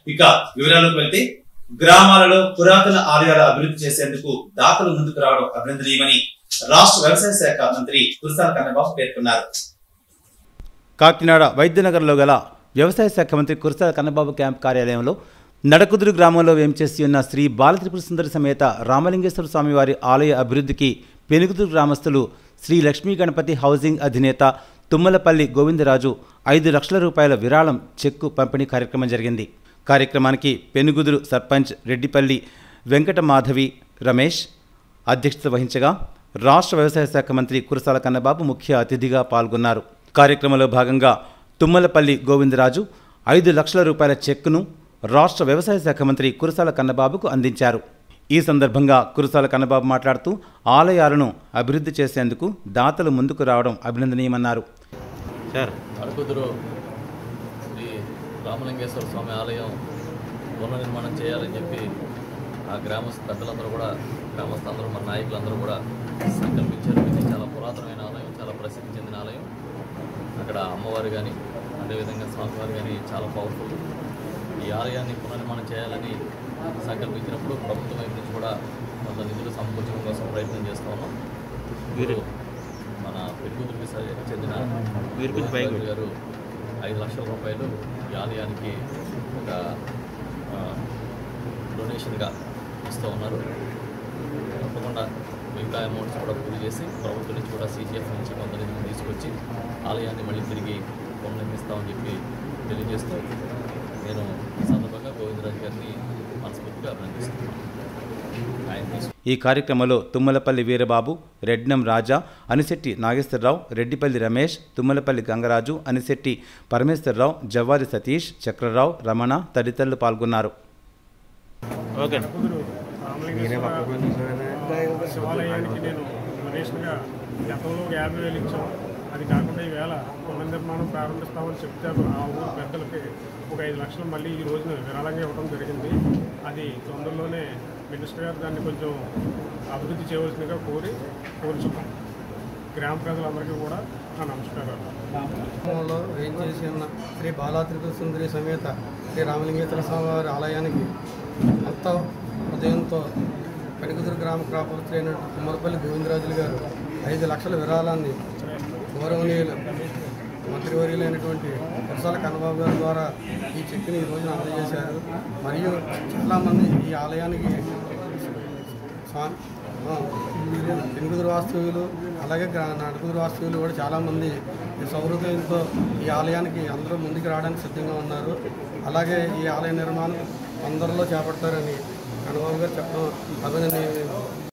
ఇక వివరాలకు వెళ్తే గ్రామాలలో పురాతన ఆలయాల అభివృద్ధి చేసేందుకు దాతలు ముందుకు రావడం అభినందనీయమని రాష్ట్ర వ్యవసాయ శాఖ మంత్రి కురసాల కన్నబాబు పేర్కొన్నారు కాకినాడ వైద్యనగర్లో గల వ్యవసాయ శాఖ మంత్రి కురసాల కన్నబాబు క్యాంప్ కార్యాలయంలో నడకుదురు గ్రామంలో వేంచేసి ఉన్న శ్రీ బాలత్రిపుర సుందరి సమేత రామలింగేశ్వర స్వామివారి ఆలయ అభివృద్ధికి పెనుగుదురు గ్రామస్తులు శ్రీ లక్ష్మీ గణపతి హౌసింగ్ అధినేత తుమ్మలపల్లి గోవిందరాజు ఐదు లక్షల రూపాయల విరాళం చెక్కు పంపిణీ కార్యక్రమం జరిగింది కార్యక్రమానికి పెనుగుదురు సర్పంచ్ రెడ్డిపల్లి వెంకట మాధవి రమేష్ అధ్యక్షత వహించగా రాష్ట్ర వ్యవసాయ శాఖ మంత్రి కురసాల కన్నబాబు ముఖ్య అతిథిగా పాల్గొన్నారు కార్యక్రమంలో భాగంగా తుమ్మలపల్లి గోవిందరాజు ఐదు లక్షల రూపాయల చెక్కును రాష్ట్ర వ్యవసాయ శాఖ మంత్రి కురసాల కన్నబాబుకు అందించారు ఈ సందర్భంగా కురసాల కన్నబాబు మాట్లాడుతూ ఆలయాలను అభివృద్ధి చేసేందుకు దాతలు ముందుకు రావడం అభినందనీయమన్నారు సార్ అడుగుదురు శ్రీ రామలింగేశ్వర స్వామి ఆలయం పునర్నిర్మాణం చేయాలని చెప్పి ఆ గ్రామస్థ పెద్దలందరూ కూడా గ్రామస్తులందరూ మన నాయకులందరూ కూడా సంకల్పించారు ఇది చాలా పురాతనమైన ఆలయం చాలా ప్రసిద్ధి చెందిన ఆలయం అక్కడ అమ్మవారు కానీ అదేవిధంగా స్వామివారు కానీ చాలా పవర్ఫుల్ ఈ ఆలయాన్ని పునర్నిర్మాణం చేయాలని సంకల్పించినప్పుడు ప్రభుత్వం వైపు నుంచి కూడా కొంత నిధులు సమకూర్చడం కోసం ప్రయత్నం చేస్తూ ఉన్నాం వీరు మన పెరుగుదలకి చెందిన వీరు పైకి గోవిందరాజు గారు ఐదు లక్షల రూపాయలు ఈ ఆలయానికి ఒక ఆ, డొనేషన్గా ఇస్తూ ఉన్నారు తప్పకుండా మిగతా అమౌంట్స్ కూడా పూర్తి చేసి ప్రభుత్వం నుంచి కూడా సీజీఎఫ్ నుంచి కొంత నిధులు తీసుకొచ్చి ఆలయాన్ని మళ్ళీ తిరిగి పునర్నిర్మిస్తామని చెప్పి తెలియజేస్తూ నేను ఈ సందర్భంగా గోవిందరాజు గారిని మనస్ఫూర్తిగా అభినందిస్తున్నాను ఆయన తీసుకు ఈ కార్యక్రమంలో తుమ్మలపల్లి వీరబాబు రెడ్నం రాజా అనిశెట్టి నాగేశ్వరరావు రెడ్డిపల్లి రమేష్ తుమ్మలపల్లి గంగరాజు అనిశెట్టి పరమేశ్వరరావు జవ్వారి సతీష్ చక్రరావు రమణ తదితరులు పాల్గొన్నారు ఓకే కుదురు రామలింగేశ్వర శివాలయానికి నేను డొనేషన్గా గతంలో ఒక యాభై వేలు ఇచ్చాం అది కాకుండా ఈవేళ పునర్నిర్మాణం ప్రారంభిస్తామని చెప్తారు ఆ ఊరు పెద్దలకి ఒక ఐదు లక్షలు మళ్ళీ ఈ రోజున విరాళంగా ఇవ్వడం జరిగింది అది తొందరలోనే మినిస్టర్ గారు దాన్ని కొంచెం అభివృద్ధి చేయవలసిందిగా కోరి కోరుచున్నాం గ్రామ ప్రజలందరికీ కూడా నా నమస్కారాలు గ్రామంలో వేయించేసి ఉన్న శ్రీ బాలా త్రిపుర సుందరి సమేత శ్రీ రామలింగేశ్వర స్వామివారి ఆలయానికి అంత ఉదయంతో కనికుదురు గ్రామ కాపురైన కుమ్మరపల్లి గోవిందరాజులు గారు ఐదు లక్షల విరాళాన్ని గౌరవనీయులు మంత్రివర్యులైనటువంటి కురసాల కన్నబాబు గారి ద్వారా ఈ చెక్కుని ఈ రోజున అందజేశారు మరియు చాలామంది ఈ ఆలయానికి స్వామి పెనుగుదురు వాస్తవ్యులు అలాగే గ్రా- నడుకుదురు వాస్తవ్యులు కూడా చాలామంది ఈ సౌహృదయంతో ఈ ఆలయానికి అందరూ ముందుకు రావడానికి సిద్ధంగా ఉన్నారు అలాగే ఈ ఆలయ నిర్మాణం తొందరలో చేపడతారని కన్నబాబు గారు చెప్పడం అభినందనీయం